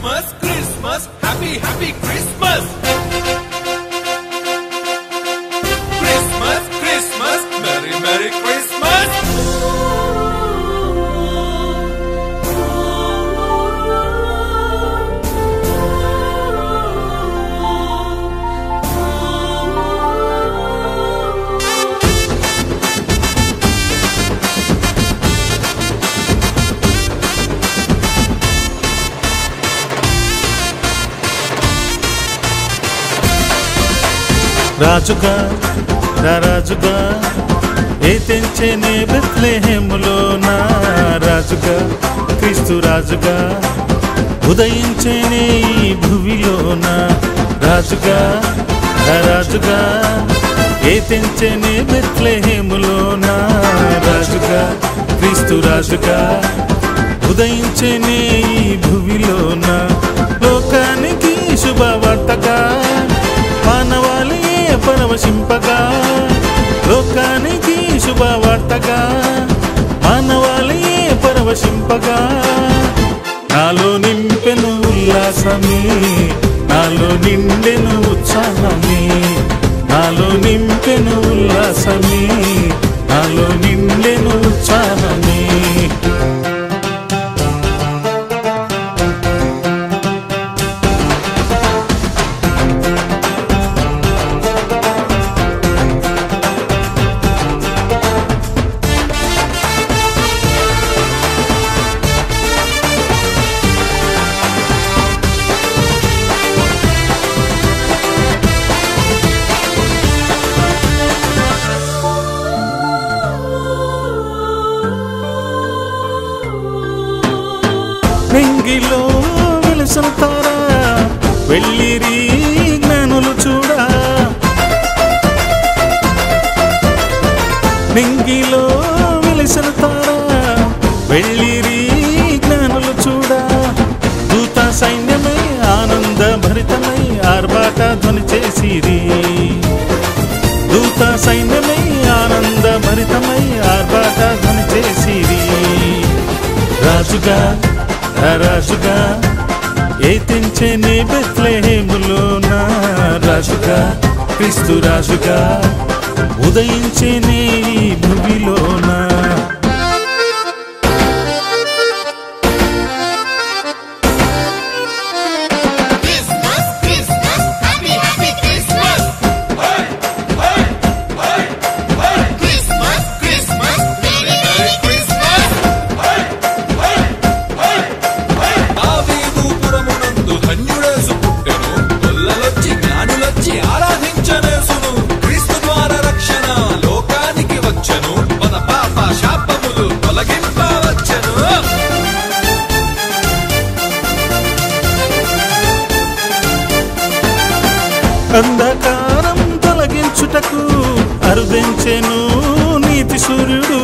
Christmas Christmas happy happy Christmas Christmas Christmas merry merry Christmas రాజుగా రాజుగా ఏ తెంచేనే బెత్లెహేములో నా రాజుగా క్రీస్తు రాజుగా ఉదయించేనే ఈ భువిలోన రాజుగా రాజుగా ఏ తెంచేనే బెత్లెహేములో నా రాజుగా క్రీస్తు రాజుగా ఉదయించేనే ఈ భువిలోన లోకానికి శుభవార్తగా మానవాళి పరవశింపగా లోకానికి శుభవార్తగా మానవాళి పరవశింపగా నాలో నింపెను ఉల్లాసమే నాలో నిండెను ఉత్సాహమే నాలో నింపెను ఉల్లాసమే నాలో నిండెను ఉత్సాహమే వెంగిలో వెలుసను తారా వెళ్ళిరి జ్ఞానులు చూడా వెంగిలో వెలుసను తారా వెళ్ళిరి జ్ఞానులు చూడా దూత సైన్యమై ఆనంద భరితమై ఆర్భాట ధ్వని చేసిరి దూత సైన్యమై ఆనంద భరితమై ఆర్భాట ధ్వని చేసిరి రాజుగా రాజుగా ఏ తెంచేనే బెత్లెహేములో నా రాజుగా క్రీస్తు రాజుగా ఉదయించేనే ఈ భూమిలోనా Christmas, Christmas, happy, happy Christmas. Christmas, Christmas, Merry, Merry Christmas. దావీదు పురమునందు ధన్యుడేసు పుట్టెను గొల్లలొచ్చి జ్ఞానులొచ్చి ఆరాధించనేసును క్రీస్తు ద్వారా రక్షణ లోకానికి వచ్చెను మన పాప శాపములు తొలగింపవచ్చెను అంధకారం తొలగించుటకు అరుదించెను నీతి సూర్యుడు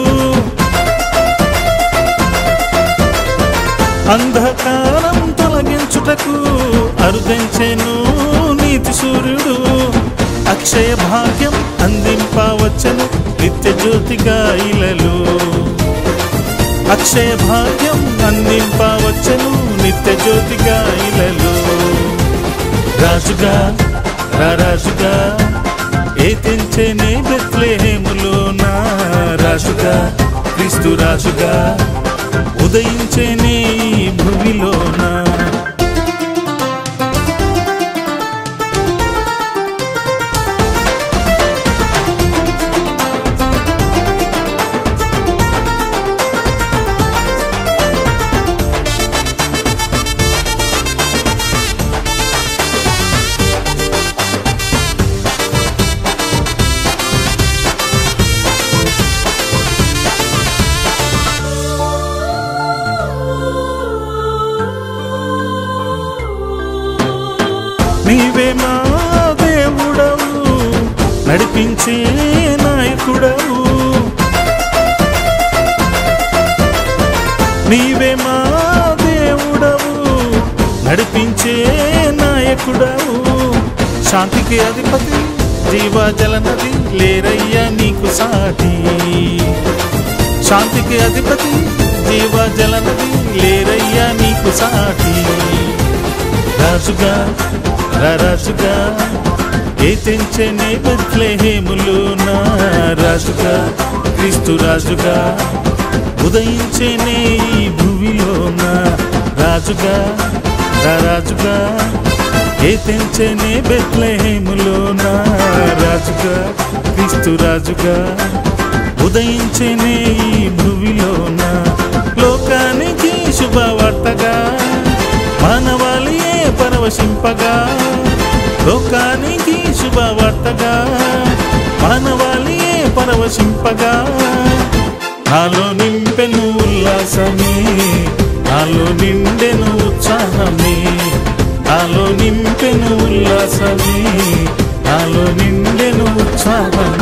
అంధకారం తొలగించుటకు అరుదించెను నీతి సూర్యుడు అక్షయ భాగ్యం అందింపవచ్చను నిత్య జ్యోతిగా ఇలలు అక్షయ భాగ్యం అందింపవచ్చను నిత్య జ్యోతిగా ఇలలు రాజుగా రాజుగా ఏ తెంచేనే బెత్లెహేములో నా రాజుగా క్రీస్తు రాజుగా ఉదయించేనే ఈ భూమిలోనా నీవే మా దేవుడవు నడిపించే నాయకుడవు నీవే మా దేవుడవు నడిపించే నాయకుడవు శాంతికి అధిపతి జీవజల నది లేరయ్యా నీకు సాటి శాంతికి అధిపతి జీవజల నది లేరయ్యా నీకు సాటి రాజుగా రాజుగా ఏ తెంచనే బెత్లెహేములు నా రాజుగా క్రీస్తు రాజుగా ఉదయించేనే ఈ భూమిలోన రాజుగా రాజుగా ఏ తెంచనే బెత్లెహేములోన రాజుగా క్రీస్తు రాజుగా ఉదయించేనే ఈ భూమిలోన లోకానికి శుభవార్తగా మానవాళియే పరవశింపగా లోకానికి శుభవార్తగా మానవాళియే పరవశింపగా నాలో నింపెను ఉల్లాసమే నాలో నిండెను ఉత్సాహమే నాలో నింపెను ఉల్లాసమే నాలో నిండెను ఉత్సాహమే